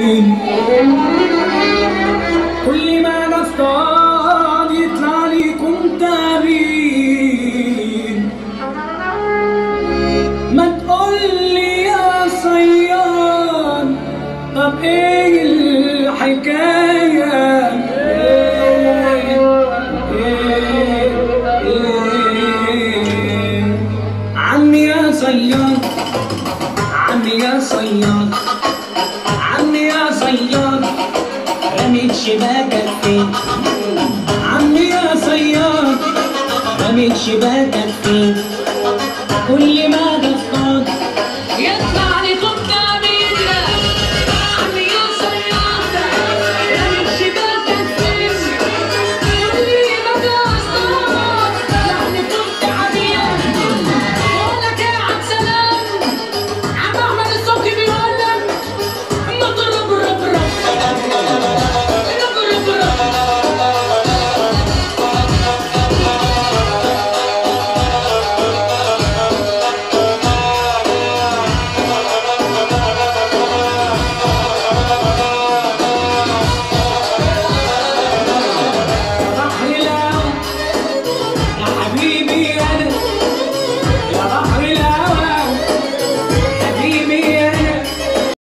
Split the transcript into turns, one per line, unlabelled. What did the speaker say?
كل ما نصطاد يطلع ليكم تابين ما تقولي يا صياد طب ايه الحكاية إيه إيه إيه عمي يا صياد عمي يا صياد عمي يا صياد رميت شباكك فين عمي يا صياد رميت شباكك فين